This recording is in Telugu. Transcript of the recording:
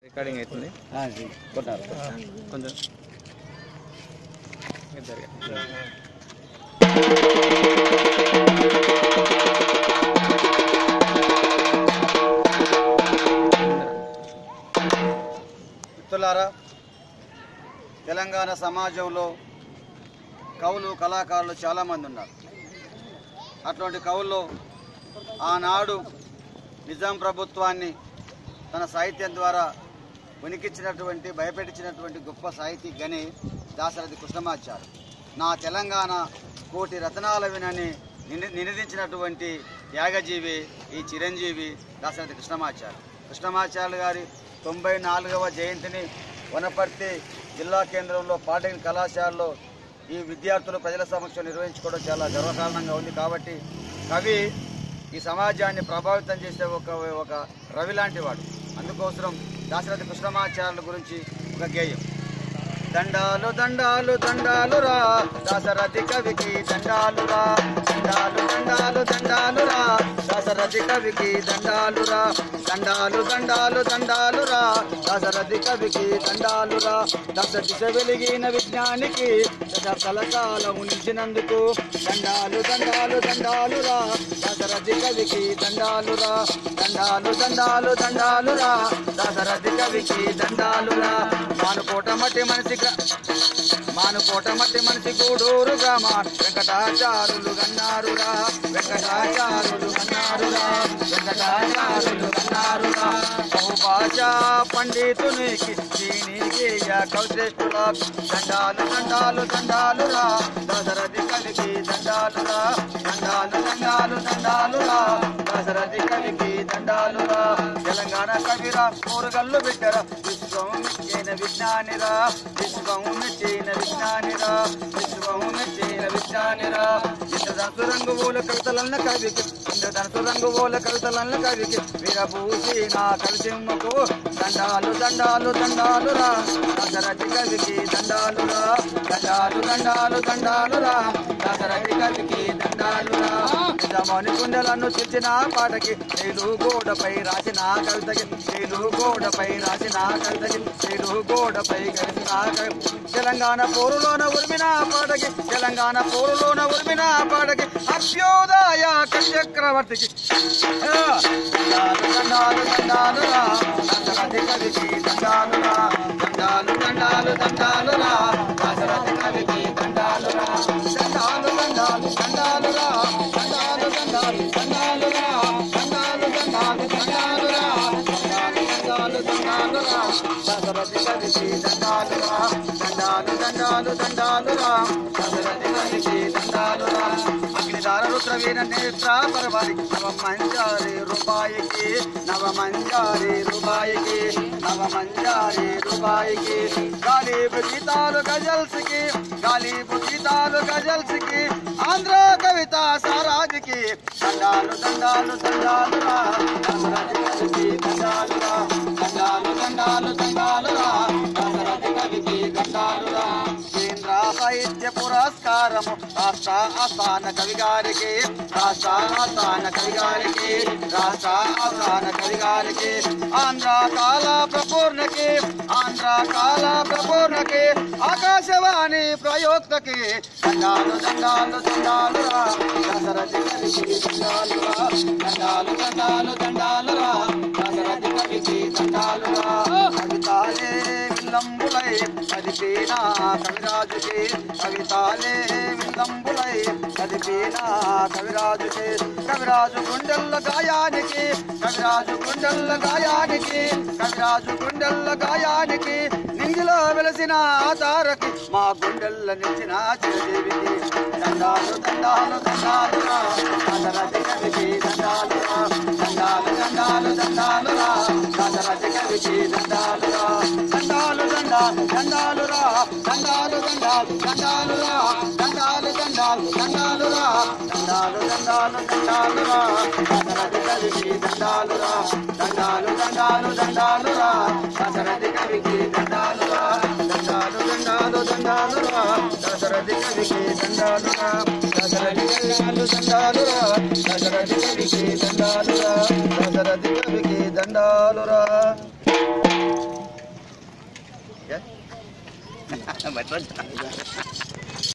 రికార్డింగ్ అవుతుంది కొట్టారు కొంచెం ఇద్దరుగా. మిత్రులారా తెలంగాణ సమాజంలో కవులు కళాకారులు చాలామంది ఉన్నారు అటువంటి కవుల్లో ఆనాడు నిజాం ప్రభుత్వాన్ని తన సాహిత్యం ద్వారా ఉనికిచ్చినటువంటి భయపెట్టించినటువంటి గొప్ప సాహితీ గని దాశరథి కృష్ణమాచారు నా తెలంగాణ కోటి రతనాల వినని నిని- నినదించినటువంటి త్యాగజీవి ఈ చిరంజీవి దాశరథి కృష్ణమాచారు కృష్ణమాచార్య గారి తొంభై నాలుగవ జయంతిని వనపర్తి జిల్లా కేంద్రంలో పాలిటెక్నిక్ కళాశాలలో ఈ విద్యార్థులు ప్రజల సమక్షం నిర్వహించుకోవడం చాలా గర్వకారణంగా ఉంది కాబట్టి కవి ఈ సమాజాన్ని ప్రభావితం చేసే ఒక ఒక రవి లాంటి వాడు అందుకోసం దాశరథి కృష్ణమాచార్యుల గురించి ఒక గేయం దండాలు దండాలు దండాలు రా దాశరథి కవికి దండాలు రా దండాలు దండాలు దండాలు రా దాశరథి కవికి దండాలు రా దండాలు దండాలు దండాలు రా దాశరథి కవికి దండాలు రా దశ దిశ వెలిగిన విజ్ఞానికి దశ కాలం నిలిచినందుకు దండాలు దండాలు దండాలు రా దాశరథి కవికి దండాలు రా దండాలు దండాలు దండాలు రా దాశరథి కవికి దండాలు రా మానుకోట మట్టి మనిషి గ్ర- మానుకోట మట్టి మనిషి గూడూరు గ్రామ వెంకటాచారులు గన్నారురా వెంకటాచారులు గన్నారురా వెంకటాచారులు గన్నారురా బహుభాషా పండితునికి దీనికి కవిశ్రేష్ఠుల దండాలు దండాలు దండాలు రా దశరథి కలిగి దండాలు రా దండాలు దండాలు దండాలు రా దశరథి కలిగి దండాలు రా తెలంగాణ కవిరా కూరగల్లు బిడ్డరా విశ్వం మెచ్చిన విజ్ఞానిరా విశ్వం మెచ్చిన విజ్ఞానిరా విశ్వం మెచ్చిన విజ్ఞానిరా ఇంద్రధనసు రంగు పూల కవితలన్న కవికి ఇంద్రధనసు రంగు పూల కవితలన్న కవికి వీరభూషి నా కలిసిమ్మకు దండాలు దండాలు దండాలు రా దశరథి కవికి దండాలు రా దండాలు దండాలు దండాలు రా దశరథి కవికి దండాలు రా నిజమని కుండలను తెచ్చిన పాటకి నీలు గోడపై రాసిన కవితకి నీలు గోడపై రాసిన కవితకి నీలు గోడపై కలిసిన కవి తెలంగాణ పోరులోన ఉరిమిన పాటకి తెలంగాణ పోరులోన ఉరిమిన పాటకి అభ్యోదయ చక్రవర్తికి ఆ, దండాలు దండాలు దండాలు రా దశరథి కవికి దండాలు రా దండాలు దండాలు దండాలు రా దశరథి కవికి దండాలు రా దండాలు దండాలు దండాలు రా దండాలు దండాలు దండాలు రా దండాలు దండాలు దండాలు రా దండాలు దండాలు దండాలు రా దశరథి కవికి దండాలు రా దండాలు దండాలు దండాలు రా దశరథి కవికి దండాలు రా అగ్నిదార రుద్ర వీర నేత్ర పరవాలి నవ మంజారి రూపాయికి నవ మంజారి రూపాయికి నవ మంజారి రూపాయికి గాలిబు గీతాలు గజల్స్కి గాలిబు గీతాలు గజల్స్కి ఆంధ్ర కవిత సారాజికి దండాలు దండాలు దండాలు రా దశరథి కవికి దండాలు రా దండాలు దండాలు దండాలు రా దశరథి కవికి దండాలు రా కేంద్ర సాహిత్య పురస్కారము రాష్ట్ర ఆస్థాన కవి గారికి రాష్ట్ర ఆస్థాన కవి గారికి రాష్ట్ర ఆస్థాన కవి గారికి ఆంధ్ర కాల ప్రపూర్ణకి ఆంధ్ర కాల ప్రపూర్ణకి ఆకాశవాణి ప్రయోక్తకి దండాలు దండాలు దండాలు రా దశరథి కవికి దండాలు రా దండాలు దండాలు దండాలు రా దశరథి కవికి దండాలు రా కవితాలే విల్లంబులై కదిపేన కవిరాజుకి కవితాలే విల్లంబులై కదిపేన కవిరాజుకి కవిరాజు గుండెల్ల గాయానికి కవిరాజు గుండెల్ల గాయానికి కవిరాజు గుండెల్ల గాయానికి నింగిలో వెలసిన ఆధారకి మా గుండెల్ల నిచ్చిన చిరదేవికి దండాలు దండాలు దండాలు రా దశరథి కవికి దండాలు రా దండాలు దండాలు దండాలు రా దశరథి కవికి దండాలు రా దండాలు దండాలు దండాలు రా దండాలు దండాలు దండాలు రా దండాలు దండాలు దండాలు రా దండాలు దండాలు దండాలు రా దశరథి కవికి దండాలు రా దండాలు దండాలు దండాలు రా దశరథి కవికి దండాలు రా దండాలు దండాలు దండాలు రా దశరథి కవికి దండాలు రా దశరథి దండాలు దండాలు రా దశరథి కవికి దండాలు రా దశరథి కవికి దండాలు రా ఏ? మర్చిపోతున్నా.